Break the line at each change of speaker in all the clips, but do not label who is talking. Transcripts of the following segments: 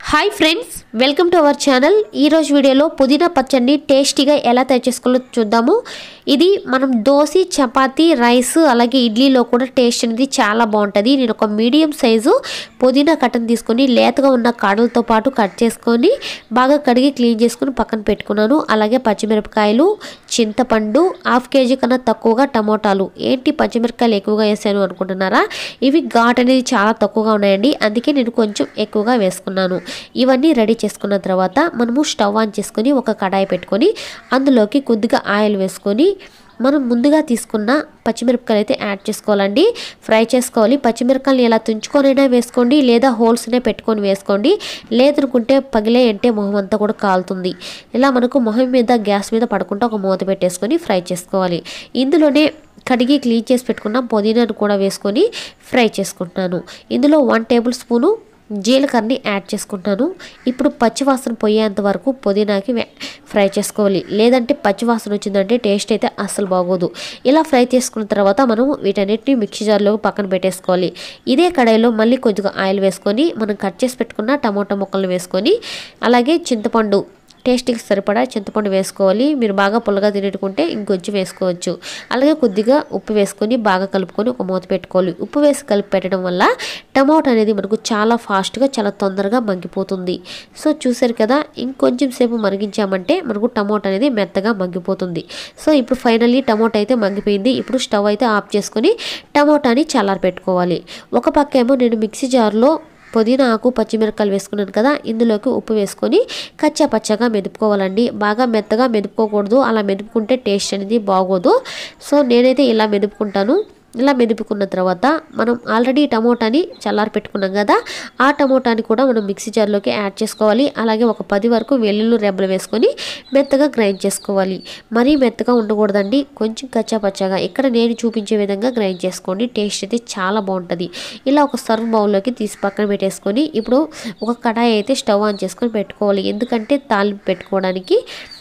hi friends welcome to our channel ఈరోజు వీడియోలో పుదీనా పచ్చడిని టేస్టీగా ఎలా తయారు చేసుకోవాలో చూద్దాము ఇది మనం దోశ చపాతీ రైస్ అలాగే ఇడ్లీలో కూడా టేస్ట్ అనేది చాలా బాగుంటుంది నేను ఒక మీడియం సైజు పుదీనా కట్టను తీసుకొని లేతగా ఉన్న కాడలతో పాటు కట్ చేసుకొని బాగా కడిగి క్లీన్ చేసుకొని పక్కన పెట్టుకున్నాను అలాగే పచ్చిమిరపకాయలు చింతపండు హాఫ్ కేజీ కన్నా తక్కువగా టమోటాలు ఏంటి పచ్చిమిరపకాయలు ఎక్కువగా వేసాను అనుకుంటున్నారా ఇవి ఘాట్ అనేది చాలా తక్కువగా ఉన్నాయండి అందుకే నేను కొంచెం ఎక్కువగా వేసుకున్నాను ఇవన్నీ రెడీ చేసుకున్న తర్వాత మనము స్టవ్ ఆన్ చేసుకొని ఒక కడాయి పెట్టుకొని అందులోకి కొద్దిగా ఆయిల్ వేసుకొని మనం ముందుగా తీసుకున్న పచ్చిమిరపకాయలు అయితే యాడ్ చేసుకోవాలండి ఫ్రై చేసుకోవాలి పచ్చిమిరపకాయలు ఇలా తుంచుకొనైనా వేసుకోండి లేదా హోల్స్నే పెట్టుకొని వేసుకోండి లేదనుకుంటే పగిలే అంటే మొహం అంతా కూడా కాలుతుంది ఇలా మనకు మొహం మీద గ్యాస్ మీద పడకుండా ఒక మూత పెట్టేసుకొని ఫ్రై చేసుకోవాలి ఇందులోనే కడిగి క్లీన్ చేసి పెట్టుకున్న పుదీనాను కూడా వేసుకొని ఫ్రై చేసుకుంటున్నాను ఇందులో వన్ టేబుల్ స్పూను జీలకర్రని యాడ్ చేసుకుంటాను ఇప్పుడు పచ్చివాసన పోయేంత వరకు పుదీనాకి వే- ఫ్రై చేసుకోవాలి లేదంటే పచ్చివాసన వచ్చిందంటే టేస్ట్ అయితే అస్సలు బాగోదు ఇలా ఫ్రై చేసుకున్న తర్వాత మనం వీటన్నిటిని మిక్సీ జార్లో పక్కన పెట్టేసుకోవాలి ఇదే కడాయిలో మళ్ళీ కొద్దిగా ఆయిల్ వేసుకొని మనం కట్ చేసి పెట్టుకున్న టమాటా ముక్కలు వేసుకొని అలాగే చింతపండు టేస్ట్కి సరిపడా చింతపండు వేసుకోవాలి మీరు బాగా పుల్లగా తినేటుకుంటే ఇంకొంచెం వేసుకోవచ్చు అలాగే కొద్దిగా ఉప్పు వేసుకొని బాగా కలుపుకొని ఒక మూత పెట్టుకోవాలి ఉప్పు వేసి కలిపి పెట్టడం వల్ల టమాటో అనేది మనకు చాలా ఫాస్ట్గా చాలా తొందరగా మగ్గిపోతుంది సో చూసారు కదా ఇంకొంచెం సేపు మరిగించామంటే మనకు టమాటో అనేది మెత్తగా మగ్గిపోతుంది సో ఇప్పుడు ఫైనల్లీ టమాటో అయితే మగ్గిపోయింది ఇప్పుడు స్టవ్ అయితే ఆఫ్ చేసుకొని టమాటాని చల్లారి పెట్టుకోవాలి ఒక పక్క ఏమో నేను మిక్సీ జార్లో పుదీనా ఆకు పచ్చిమిరపకాయలు వేసుకున్నాను కదా ఇందులోకి ఉప్పు వేసుకొని కచ్చా పచ్చగా మెదుపుకోవాలండి బాగా మెత్తగా మెదుపుకోకూడదు అలా మెదుపుకుంటే టేస్ట్ అనేది బాగోదు సో నేనైతే ఇలా మెదుపుకుంటాను ఇలా మెదుపుకున్న తర్వాత మనం ఆల్రెడీ టమోటాని చల్లారి పెట్టుకున్నాం కదా ఆ టమోటాని కూడా మనం మిక్సీ జార్లోకి యాడ్ చేసుకోవాలి అలాగే ఒక పది వరకు వెల్లుల్లి రెబ్బలు వేసుకొని మెత్తగా గ్రైండ్ చేసుకోవాలి మరీ మెత్తగా ఉండకూడదండి కొంచెం కచ్చా పచ్చగా ఇక్కడ నేను చూపించే విధంగా గ్రైండ్ చేసుకోండి టేస్ట్ అయితే చాలా బాగుంటుంది ఇలా ఒక సర్వ్ బౌల్లోకి తీసి పక్కన పెట్టేసుకొని ఇప్పుడు ఒక కడాయి అయితే స్టవ్ ఆన్ చేసుకొని పెట్టుకోవాలి ఎందుకంటే తాలింపు పెట్టుకోవడానికి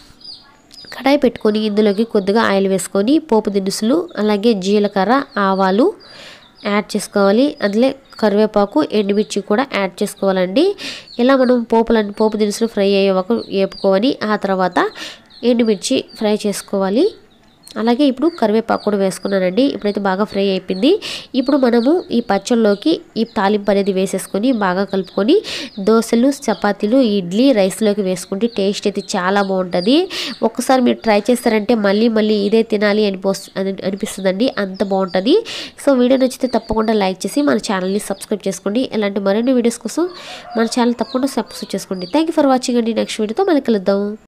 కడాయి పెట్టుకొని ఇందులోకి కొద్దిగా ఆయిల్ వేసుకొని పోపు దినుసులు అలాగే జీలకర్ర ఆవాలు యాడ్ చేసుకోవాలి అందులో కరివేపాకు ఎండుమిర్చి కూడా యాడ్ చేసుకోవాలండి ఇలా మనం పోపులన్నీ పోపు దినుసులు ఫ్రై అయ్యే వరకు వేపుకోవాలి ఆ తర్వాత ఎండుమిర్చి ఫ్రై చేసుకోవాలి అలాగే ఇప్పుడు కరివేపాకు కూడా వేసుకున్నానండి ఇప్పుడైతే బాగా ఫ్రై అయిపోయింది ఇప్పుడు మనము ఈ పచ్చళ్ళలోకి ఈ తాలింపు అనేది వేసేసుకొని బాగా కలుపుకొని దోశలు చపాతీలు ఇడ్లీ రైస్లోకి వేసుకుంటే టేస్ట్ అయితే చాలా బాగుంటుంది ఒక్కసారి మీరు ట్రై చేస్తారంటే మళ్ళీ మళ్ళీ ఇదే తినాలి అనిపో అని అనిపిస్తుందండి అంత బాగుంటుంది సో వీడియో నచ్చితే తప్పకుండా లైక్ చేసి మన ఛానల్ని సబ్స్క్రైబ్ చేసుకోండి ఇలాంటి మరిన్ని వీడియోస్ కోసం మన ఛానల్ తప్పకుండా సబ్స్క్రైబ్ చేసుకోండి థ్యాంక్ యూ ఫర్ వాచింగ్ అండి నెక్స్ట్ వీడియోతో మళ్ళీ కలుద్దాం